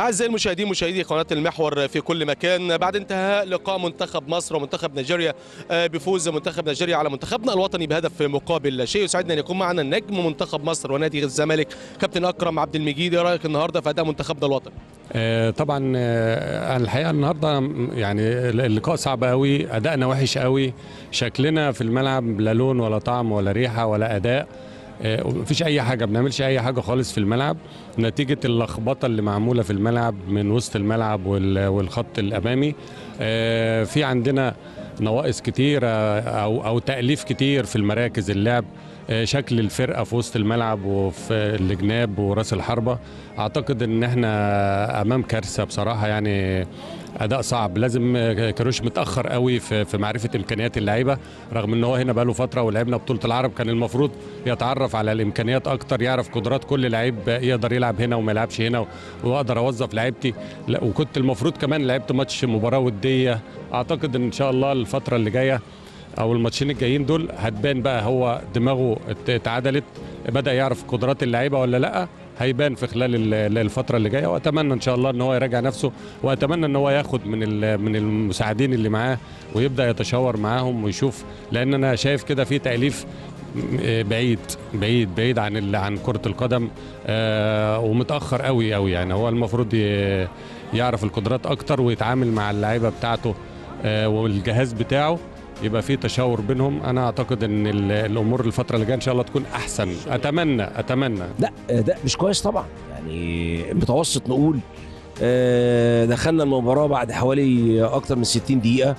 أعزائي المشاهدين مشاهدي قناة المحور في كل مكان بعد انتهاء لقاء منتخب مصر ومنتخب نيجيريا آه، بفوز منتخب نيجيريا على منتخبنا الوطني بهدف مقابل لا شيء يسعدنا أن يكون معنا نجم منتخب مصر ونادي الزمالك كابتن أكرم عبد المجيد إيه رأيك النهاردة في أداء منتخبنا الوطني؟ آه، طبعا آه، الحقيقه النهارده م- يعني اللقاء صعب قوي ادائنا وحش قوي شكلنا في الملعب لا لون ولا طعم ولا ريحه ولا اداء آه، مفيش اي حاجه بنعملش اي حاجه خالص في الملعب نتيجه اللخبطه اللي معموله في الملعب من وسط الملعب وال- والخط الامامي آه، في عندنا نواقص كتير آه، او او تاليف كتير في المراكز اللعب آه، شكل الفرقه في وسط الملعب وفي الجناب وراس الحربه اعتقد ان احنا امام كارثه بصراحه يعني اداء صعب لازم كروش متاخر قوي في في معرفه امكانيات اللعيبه رغم ان هو هنا بقاله فتره ولعبنا بطوله العرب كان المفروض يتعرف على الامكانيات اكتر يعرف قدرات كل لعيب يقدر يلعب هنا وما يلعبش هنا واقدر اوظف لعيبتي لا، وكنت المفروض كمان لعبت ماتش مباراه وديه اعتقد ان شاء الله الفتره اللي جايه او الماتشين الجايين دول هتبان بقى هو دماغه ات- اتعدلت بدا يعرف قدرات اللعيبه ولا لا هيبان في خلال ال- الفتره اللي جايه واتمنى ان شاء الله ان هو يراجع نفسه واتمنى ان هو ياخد من ال- من المساعدين اللي معاه ويبدا يتشاور معاهم ويشوف لان انا شايف كده في تاليف م- بعيد بعيد بعيد عن ال- عن كره القدم آه ومتاخر قوي قوي يعني هو المفروض ي- يعرف القدرات اكتر ويتعامل مع اللعيبه بتاعته آه والجهاز بتاعه يبقى في تشاور بينهم انا اعتقد ان ال- الامور الفتره اللي جايه ان شاء الله تكون احسن اتمنى اتمنى لا ده مش كويس طبعا يعني متوسط نقول آه، دخلنا المباراه بعد حوالي اكتر من 60 دقيقه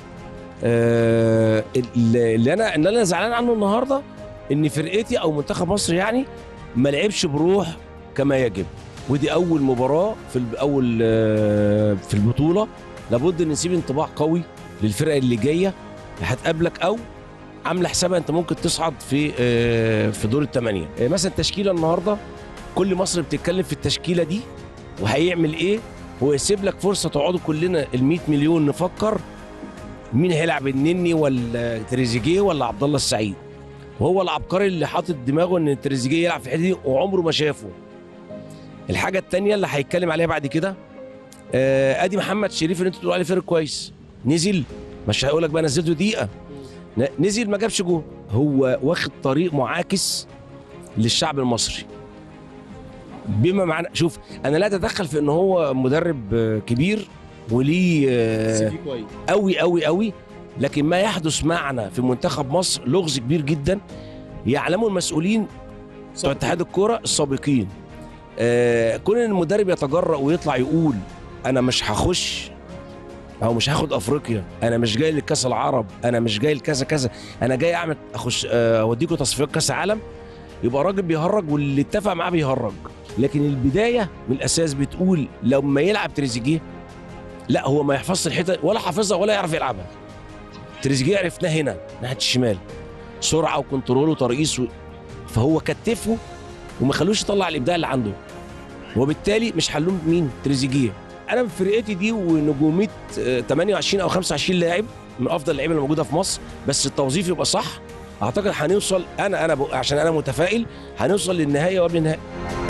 آه، اللي اللي انا اللي انا زعلان عنه النهارده ان فرقتي او منتخب مصر يعني ما لعبش بروح كما يجب ودي اول مباراه في ال- اول آه، في البطوله لابد ان نسيب انطباع قوي للفرقه اللي جايه هتقابلك او عامله حسابها انت ممكن تصعد في آه، في دور الثمانيه آه، مثلا تشكيله النهارده كل مصر بتتكلم في التشكيله دي وهيعمل ايه هو يسيب لك فرصه تقعدوا كلنا ال 100 مليون نفكر مين هيلعب النني ولا تريزيجيه ولا عبد الله السعيد وهو العبقري اللي حاطط دماغه ان تريزيجيه يلعب في الحته دي وعمره ما شافه الحاجه الثانيه اللي هيتكلم عليها بعد كده آه ادي محمد شريف اللي انت بتقول عليه فرق كويس نزل مش هقول لك بقى نزلته دقيقه ن- نزل ما جابش جول هو واخد طريق معاكس للشعب المصري بما معنى شوف انا لا اتدخل في ان هو مدرب آه، كبير وليه آه، قوي قوي قوي لكن ما يحدث معنا في منتخب مصر لغز كبير جدا يعلمه المسؤولين بتوع اتحاد الكوره السابقين آه كون ان المدرب يتجرأ ويطلع يقول انا مش هخش او مش هاخد افريقيا انا مش جاي لكاس العرب انا مش جاي لكذا كذا انا جاي اعمل اخش آه، اوديكم تصفيات كاس عالم يبقى راجل بيهرج واللي اتفق معاه بيهرج لكن البدايه من الاساس بتقول لما يلعب تريزيجيه لا هو ما يحفظش الحته ولا حافظها ولا يعرف يلعبها تريزيجيه عرفناه هنا ناحيه الشمال سرعه وكنترول وترقيص و... فهو كتفه وما خلوش يطلع الابداع اللي عنده وبالتالي مش هنلوم مين تريزيجيه انا في فرقتي دي ونجوميه آه، 28 او 25 لاعب من افضل اللعيبه اللي موجوده في مصر بس التوظيف يبقى صح اعتقد هنوصل انا انا ب... عشان انا متفائل هنوصل للنهايه وقبل النهايه